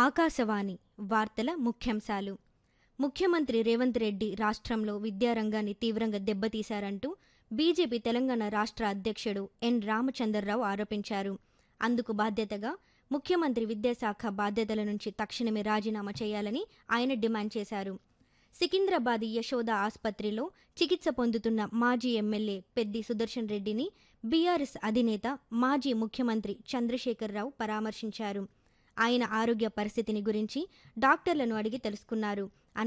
ఆకాశవాణి వార్తల ముఖ్యాంశాలు ముఖ్యమంత్రి రేవంత్ రెడ్డి రాష్ట్రంలో విద్యారంగాన్ని తీవ్రంగా దెబ్బతీశారంటూ బీజేపీ తెలంగాణ రాష్ట్ర అధ్యక్షుడు ఎన్ రామచందర్రావు ఆరోపించారు అందుకు బాధ్యతగా ముఖ్యమంత్రి విద్యాశాఖ బాధ్యతల నుంచి తక్షణమే రాజీనామా చేయాలని ఆయన డిమాండ్ చేశారు సికింద్రాబాద్ యశోద ఆసుపత్రిలో చికిత్స పొందుతున్న మాజీ ఎమ్మెల్యే పెద్ది సుదర్శన్ రెడ్డిని బీఆర్ఎస్ అధినేత మాజీ ముఖ్యమంత్రి చంద్రశేఖరరావు పరామర్శించారు ఆయన ఆరోగ్య పరిస్థితిని గురించి డాక్టర్లను అడిగి తెలుసుకున్నారు